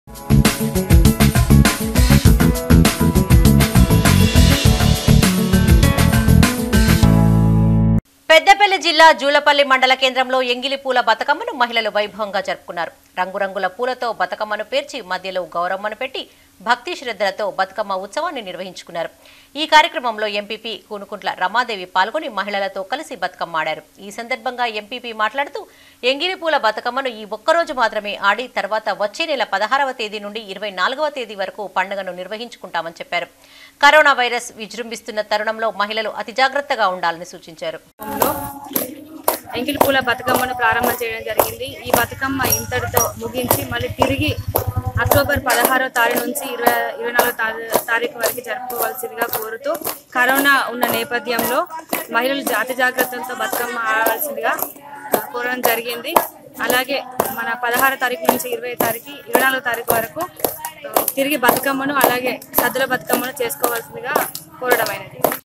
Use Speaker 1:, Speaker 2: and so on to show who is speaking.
Speaker 1: పెద్దపల్లి జిల్లా జూలపల్లి మండల కేంద్రంలో ఎంగిలి పూల బతుకమ్మను మహిళలు వైభవంగా జరుపుకున్నారు రంగురంగుల పూలతో బతుకమ్మను పేర్చి మధ్యలో గౌరమ్మను పెట్టి భక్తి శ్రద్ధలతో బతుకమ్మ ఉత్సవాన్ని నిర్వహించుకున్నారు ఈ కార్యక్రమంలో ఎంపీపీ కూనుకుంట్ల రమాదేవి పాల్గొని మహిళలతో కలిసి బతుకమ్మ ఆడారు ఈ సందర్భంగా ఎంపీపీ మాట్లాడుతూ ఎంగిలి పూల బతుకమ్మను ఈ ఒక్కరోజు మాత్రమే ఆడి తర్వాత వచ్చే నెల పదహారవ తేదీ నుండి ఇరవై నాలుగవ తేదీ వరకు పండుగను నిర్వహించుకుంటామని చెప్పారు కరోనా వైరస్ విజృంభిస్తున్న తరుణంలో మహిళలు అతి జాగ్రత్తగా ఉండాలని సూచించారు
Speaker 2: లో ఎంగిలి పూల బతుకమ్మను ప్రారంభం చేయడం జరిగింది ఈ బతుకమ్మ ఇంతటితో ముగించి మళ్ళీ తిరిగి అక్టోబర్ పదహారో తారీఖు నుంచి ఇరవై ఇరవై నాలుగో తారీ- తారీఖు వరకు జరుపుకోవాల్సిందిగా కోరుతూ కరోనా ఉన్న నేపథ్యంలో మహిళలు అతి జాగ్రత్తలతో బతుకమ్మ ఆడవలసిందిగా కోరడం జరిగింది అలాగే మన పదహారో తారీఖు నుంచి ఇరవై తారీఖు ఇరవై నాలుగో తారీఖు వరకు తిరిగి బతుకమ్మను అలాగే సద్దుల బతుకమ్మను చేసుకోవాల్సిందిగా కోరడమైనది